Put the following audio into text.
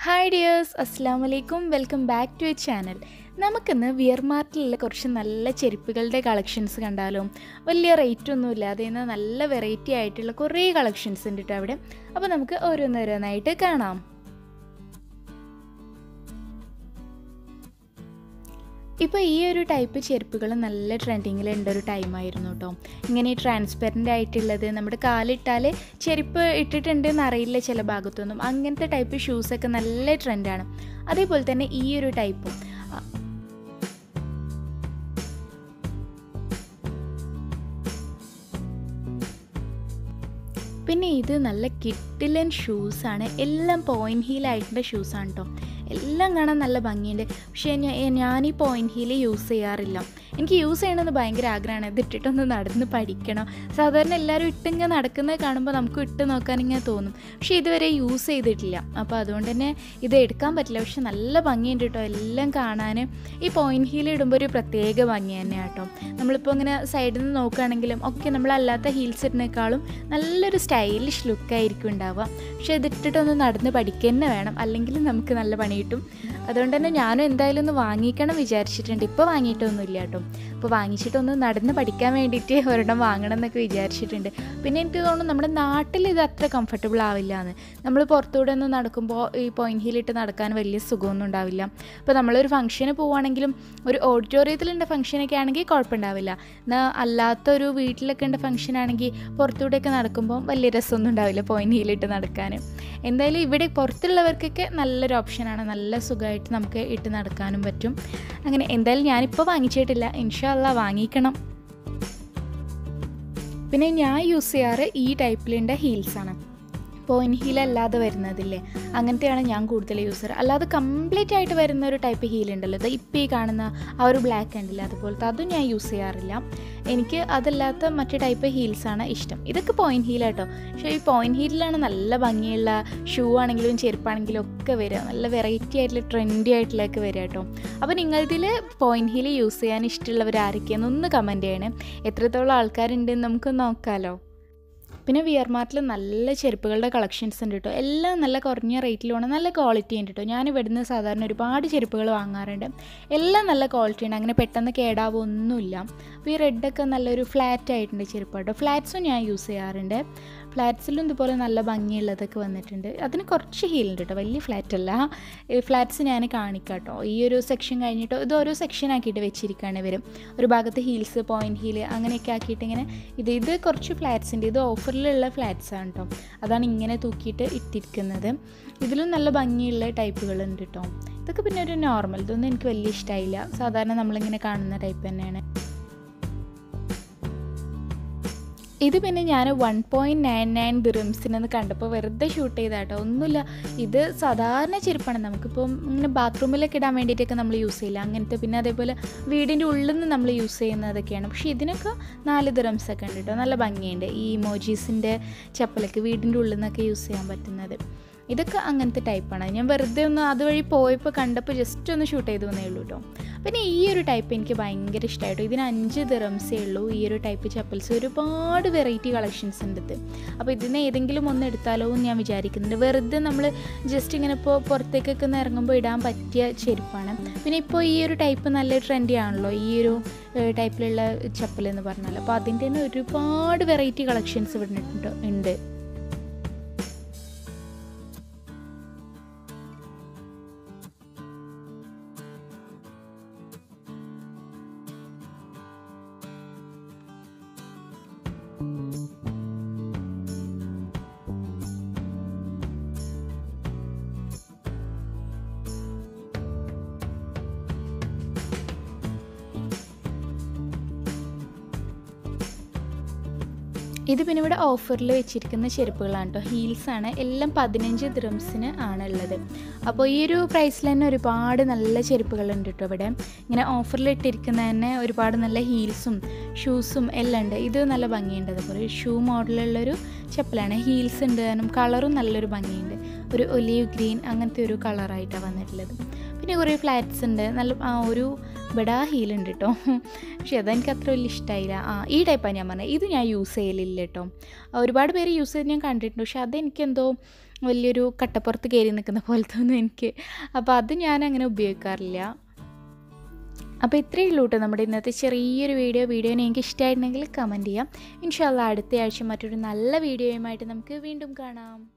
hi dears അസ്സാം വലൈക്കും welcome back to a channel നമുക്കിന്ന് വിയർ മാർട്ടിലുള്ള കുറച്ച് നല്ല ചെരുപ്പുകളുടെ കളക്ഷൻസ് കണ്ടാലോ വലിയ റേറ്റ് ഒന്നും ഇല്ലാതെ ഇന്ന് നല്ല വെറൈറ്റി ആയിട്ടുള്ള കുറേ കളക്ഷൻസ് ഉണ്ട് കേട്ടോ അവിടെ അപ്പോൾ നമുക്ക് ഓരോന്നോരോന്നായിട്ട് കാണാം ഇപ്പോൾ ഈ ഒരു ടൈപ്പ് ചെരുപ്പുകൾ നല്ല ട്രെൻഡിങ്ങിലുണ്ട് ഒരു ടൈമായിരുന്നു കേട്ടോ ഇങ്ങനെ ട്രാൻസ്പെറൻ്റ് ആയിട്ടുള്ളത് നമ്മുടെ കാലിട്ടാൽ ചെരുപ്പ് ഇട്ടിട്ടുണ്ട് എന്നറിയില്ല ചില ഭാഗത്തൊന്നും അങ്ങനത്തെ ടൈപ്പ് ഷൂസൊക്കെ നല്ല ട്രെൻഡാണ് അതേപോലെ തന്നെ ഈ ഒരു ടൈപ്പും പിന്നെ ഇത് നല്ല കിട്ടിലൻ ഷൂസാണ് എല്ലാം പോയിൻറ്റ് ഹീലായിട്ടുള്ള ഷൂസാണ് കേട്ടോ എല്ലാം കാണാൻ നല്ല ഭംഗിയുണ്ട് പക്ഷേ ഞാൻ ഈ പോയിൻറ്റ് ഹീൽ യൂസ് ചെയ്യാറില്ല എനിക്ക് യൂസ് ചെയ്യണമെന്ന് ഭയങ്കര ആഗ്രഹമാണ് ഇത് ഇട്ടിട്ടൊന്ന് നടന്ന് പഠിക്കണം സാധാരണ എല്ലാവരും ഇട്ടിങ്ങനെ നടക്കുന്നത് കാണുമ്പോൾ നമുക്ക് ഇട്ട് നോക്കാൻ ഇങ്ങനെ തോന്നും പക്ഷേ ഇതുവരെ യൂസ് ചെയ്തിട്ടില്ല അപ്പോൾ അതുകൊണ്ട് തന്നെ ഇത് എടുക്കാൻ പറ്റില്ല പക്ഷെ നല്ല ഭംഗിയുണ്ട് കേട്ടോ എല്ലാം കാണാൻ ഈ പോയിൻറ്റ് ഹീൽ ഇടുമ്പോൾ ഒരു പ്രത്യേക ഭംഗി തന്നെയാണ് കേട്ടോ നമ്മളിപ്പോൾ ഇങ്ങനെ സൈഡിൽ നിന്ന് നോക്കുകയാണെങ്കിലും ഒക്കെ നമ്മളല്ലാത്ത ഹീൽസ് ഇടുന്നേക്കാളും നല്ലൊരു സ്റ്റൈലിഷ് ലുക്കായിരിക്കും ഉണ്ടാവുക പക്ഷേ ഇതിട്ടിട്ടൊന്ന് നടന്ന് പഠിക്കുക തന്നെ വേണം അല്ലെങ്കിൽ നമുക്ക് നല്ല പണി കിട്ടും അതുകൊണ്ട് തന്നെ ഞാനും എന്തായാലും ഒന്ന് വാങ്ങിക്കണം വിചാരിച്ചിട്ടുണ്ട് ഇപ്പോൾ വാങ്ങിയിട്ടൊന്നുമില്ല കേട്ടോ അപ്പോൾ വാങ്ങിച്ചിട്ടൊന്ന് നടന്ന് പഠിക്കാൻ വേണ്ടിയിട്ട് ഒരെണ്ണം വാങ്ങണം എന്നൊക്കെ വിചാരിച്ചിട്ടുണ്ട് പിന്നെ എനിക്ക് തോന്നുന്നു നമ്മുടെ നാട്ടിൽ ഇത് അത്ര കംഫർട്ടബിൾ ആവില്ല എന്ന് നമ്മൾ പുറത്തൂടെ ഒന്ന് നടക്കുമ്പോൾ ഈ പോയിൻറ്റ് ഹീലിട്ട് നടക്കാൻ വലിയ സുഖമൊന്നും ഉണ്ടാവില്ല ഇപ്പോൾ നമ്മളൊരു ഫംഗ്ഷന് പോവുകയാണെങ്കിലും ഒരു ഓഡിറ്റോറിയത്തിലുണ്ട് ഫംഗ്ഷനൊക്കെ ആണെങ്കിൽ കുഴപ്പമുണ്ടാവില്ല എന്നാൽ അല്ലാത്തൊരു വീട്ടിലൊക്കെ ഉണ്ട് ഫംഗ്ഷൻ ആണെങ്കിൽ പുറത്തൂടെയൊക്കെ നടക്കുമ്പോൾ വലിയ രസമൊന്നും ഉണ്ടാവില്ല പോയിൻറ്റ് ഹീലിട്ട് നടക്കാൻ എന്തായാലും ഇവിടെ പുറത്തുള്ളവർക്കൊക്കെ നല്ലൊരു ഓപ്ഷനാണ് നല്ല സുഖമായിട്ട് നമുക്ക് ഇട്ട് നടക്കാനും പറ്റും അങ്ങനെ എന്തായാലും ഞാനിപ്പോൾ വാങ്ങിച്ചിട്ടില്ല ഇൻഷാല്ല വാങ്ങിക്കണം പിന്നെ ഞാൻ യൂസ് ചെയ്യാറ് ഈ ടൈപ്പിലുള്ള ഹീൽസാണ് പോയിൻറ്റ് ഹീൽ അല്ലാതെ വരുന്നതില്ലേ അങ്ങനത്തെയാണ് ഞാൻ കൂടുതൽ യൂസ് ചെയ്യാറ് അല്ലാതെ കംപ്ലീറ്റ് ആയിട്ട് വരുന്ന ഒരു ടൈപ്പ് ഹീൽ ഉണ്ടല്ലോ ഇത് ഇപ്പം ഈ കാണുന്ന ആ ഒരു ബ്ലാക്ക് ഉണ്ടല്ലോ അതുപോലത്തെ അതും ഞാൻ യൂസ് ചെയ്യാറില്ല എനിക്ക് അതല്ലാത്ത മറ്റു ടൈപ്പ് ഹീൽസാണ് ഇഷ്ടം ഇതൊക്കെ പോയിൻറ്റ് ഹീലാട്ടോ പക്ഷേ ഈ പോയിൻറ്റ് ഹീലിലാണ് നല്ല ഭംഗിയുള്ള ഷൂ ആണെങ്കിലും ചെരുപ്പാണെങ്കിലും ഒക്കെ വരിക നല്ല വെറൈറ്റി ആയിട്ടുള്ള ട്രെൻഡി ആയിട്ടുള്ളതൊക്കെ വരിക കേട്ടോ അപ്പോൾ നിങ്ങളിതിൽ പോയിൻറ്റ് ഹീൽ യൂസ് ചെയ്യാൻ ഇഷ്ടമുള്ളവർ ആരൊക്കെയാണെന്ന് ഒന്ന് കമൻറ്റ് ചെയ്യണേ എത്രത്തോളം ആൾക്കാരുണ്ടെന്ന് നമുക്ക് നോക്കാമല്ലോ പിന്നെ വിയർ മാർട്ടിൽ നല്ല ചെരുപ്പുകളുടെ കളക്ഷൻസ് ഉണ്ട് കേട്ടോ എല്ലാം നല്ല കുറഞ്ഞ റേറ്റിലാണ് നല്ല ക്വാളിറ്റി ഉണ്ട് കേട്ടോ ഞാൻ ഇവിടുന്ന് സാധാരണ ഒരുപാട് ചെരുപ്പുകൾ വാങ്ങാറുണ്ട് എല്ലാം നല്ല ക്വാളിറ്റി ഉണ്ട് അങ്ങനെ പെട്ടെന്ന് കേടാവൊന്നുമില്ല അപ്പോൾ ഈ റെഡൊക്കെ നല്ലൊരു ഫ്ലാറ്റ് ആയിട്ടുണ്ട് ചെരുപ്പ് കേട്ടോ ഫ്ലാറ്റ്സും ഞാൻ യൂസ് ചെയ്യാറുണ്ട് ഫ്ലാറ്റ്സിലും ഇതുപോലെ നല്ല ഭംഗിയുള്ളതൊക്കെ വന്നിട്ടുണ്ട് അതിന് കുറച്ച് ഹീലുണ്ട് കേട്ടോ വലിയ ഫ്ലാറ്റ് അല്ല ഫ്ലാറ്റ്സ് ഞാൻ കാണിക്കാം കേട്ടോ ഈ ഒരു സെക്ഷൻ കഴിഞ്ഞിട്ട് ഇത് ഓരോ സെക്ഷൻ ആക്കിയിട്ട് വെച്ചിരിക്കുകയാണ് ഇവർ ഒരു ഭാഗത്ത് ഹീൽസ് പോയിൻറ്റ് ഹീൽ അങ്ങനെയൊക്കെ ആക്കിയിട്ട് ഇങ്ങനെ ഇത് ഇത് കുറച്ച് ഫ്ലാറ്റ്സിൻ്റെ ഇത് ഓഫറിലുള്ള ഫ്ലാറ്റ്സ് ആണ് കേട്ടോ അതാണ് ഇങ്ങനെ തൂക്കിയിട്ട് ഇട്ടിരിക്കുന്നത് ഇതിലും നല്ല ഭംഗിയുള്ള ടൈപ്പുകളുണ്ട് കേട്ടോ ഇതൊക്കെ പിന്നെ ഒരു നോർമൽ ഇതൊന്നും എനിക്ക് വലിയ ഇഷ്ടമായില്ല സാധാരണ നമ്മളിങ്ങനെ കാണുന്ന ടൈപ്പ് തന്നെയാണ് ഇത് പിന്നെ ഞാൻ വൺ പോയിൻറ്റ് നയൻ നയൻ ദിറംസിനെന്ന് കണ്ടപ്പോൾ വെറുതെ ഷൂട്ട് ചെയ്താട്ടോ ഒന്നുമില്ല ഇത് സാധാരണ ചെരുപ്പാണ് നമുക്കിപ്പം ഇങ്ങനെ ബാത്റൂമിലൊക്കെ ഇടാൻ വേണ്ടിയിട്ടൊക്കെ നമ്മൾ യൂസ് ചെയ്യില്ല അങ്ങനത്തെ പിന്നെ അതേപോലെ വീടിൻ്റെ ഉള്ളിൽ നിന്ന് നമ്മൾ യൂസ് ചെയ്യുന്നതൊക്കെയാണ് പക്ഷേ ഇതിനൊക്കെ നാല് ദിറംസ് ഒക്കെ ഉണ്ട് കേട്ടോ നല്ല ഭംഗിയുണ്ട് ഈ മോജീസിൻ്റെ ചപ്പലൊക്കെ വീടിൻ്റെ ഉള്ളിൽ നിന്നൊക്കെ യൂസ് ചെയ്യാൻ പറ്റുന്നത് ഇതൊക്കെ അങ്ങനത്തെ ടൈപ്പാണ് ഞാൻ വെറുതെ ഒന്ന് അതുവഴി പോയപ്പോൾ കണ്ടപ്പോൾ ജസ്റ്റ് ഒന്ന് ഷൂട്ട് ചെയ്തു എന്നേ ഉള്ളൂ കേട്ടോ പിന്നെ ഈ ഒരു ടൈപ്പ് എനിക്ക് ഭയങ്കര ഇഷ്ടമായിട്ടോ ഇതിന് അഞ്ച് ദിറംസേ ഉള്ളൂ ഈ ഒരു ടൈപ്പ് ചപ്പൽസ് ഒരുപാട് വെറൈറ്റി കളക്ഷൻസ് ഉണ്ട് ഇത് അപ്പോൾ ഇതിന് ഏതെങ്കിലും ഒന്ന് എടുത്താലോ എന്ന് ഞാൻ വിചാരിക്കുന്നുണ്ട് വെറുതെ നമ്മൾ ജസ്റ്റ് ഇങ്ങനെ ഇപ്പോൾ പുറത്തേക്കൊക്കെ ഒന്ന് ഇറങ്ങുമ്പോൾ ഇടാൻ പറ്റിയ ചെരുപ്പാണ് പിന്നെ ഇപ്പോൾ ഈ ഒരു ടൈപ്പ് നല്ല ട്രെൻഡി ആണല്ലോ ഈ ഒരു ടൈപ്പിലുള്ള ചപ്പൽ എന്ന് പറഞ്ഞാൽ അപ്പോൾ അതിൻ്റെ തന്നെ ഒരുപാട് വെറൈറ്റി കളക്ഷൻസ് ഇവിടെ ഉണ്ട് ഇത് പിന്നെ ഇവിടെ ഓഫറിൽ വെച്ചിരിക്കുന്ന ചെരുപ്പുകളാണ് കേട്ടോ ഹീൽസാണ് എല്ലാം പതിനഞ്ച് ദ്രംസിന് ആണ് ഉള്ളത് അപ്പോൾ ഈ ഒരു പ്രൈസിൽ തന്നെ ഒരുപാട് നല്ല ചെരുപ്പുകളുണ്ട് കേട്ടോ ഇവിടെ ഇങ്ങനെ ഓഫറിൽ ഇട്ടിരിക്കുന്ന തന്നെ ഒരുപാട് നല്ല ഹീൽസും ഷൂസും എല്ലാം ഉണ്ട് ഇത് നല്ല ഭംഗിയുണ്ട് അതുപോലെ ഷൂ മോഡലുള്ളൊരു ചപ്പലാണ് ഹീൽസ് ഉണ്ട് കാരണം കളറും നല്ലൊരു ഭംഗിയുണ്ട് ഒരു ഒലീവ് ഗ്രീൻ അങ്ങനത്തെ ഒരു കളറായിട്ടാണ് വന്നിട്ടുള്ളത് പിന്നെ കുറേ ഫ്ലാറ്റ്സ് ഉണ്ട് നല്ല ആ ഒരു ബഡാ ഹീലുണ്ട് കേട്ടോ പക്ഷേ അതെനിക്ക് അത്ര വലിയ ഇഷ്ടമായില്ല ആ ഈ ടൈപ്പാണ് ഞാൻ പറഞ്ഞത് ഇത് ഞാൻ യൂസ് ചെയ്യലില്ല കേട്ടോ ഒരുപാട് പേര് യൂസ് ചെയ്ത് ഞാൻ കണ്ടിട്ടുണ്ട് പക്ഷേ അതെനിക്കെന്തോ വലിയൊരു കട്ടപ്പുറത്ത് കയറി നിൽക്കുന്ന പോലെ തോന്നും എനിക്ക് അപ്പോൾ അത് ഞാൻ അങ്ങനെ ഉപയോഗിക്കാറില്ല അപ്പോൾ ഇത്രയേ ഉള്ളൂ കേട്ടോ നമ്മുടെ ഇന്നത്തെ ചെറിയൊരു വീഡിയോ വീഡിയോനെ എനിക്ക് ഇഷ്ടമായിട്ടുണ്ടെങ്കിൽ കമൻറ്റ് ചെയ്യാം ഇൻഷാല്ല അടുത്ത ആഴ്ച മറ്റൊരു നല്ല വീഡിയോയുമായിട്ട് നമുക്ക് വീണ്ടും കാണാം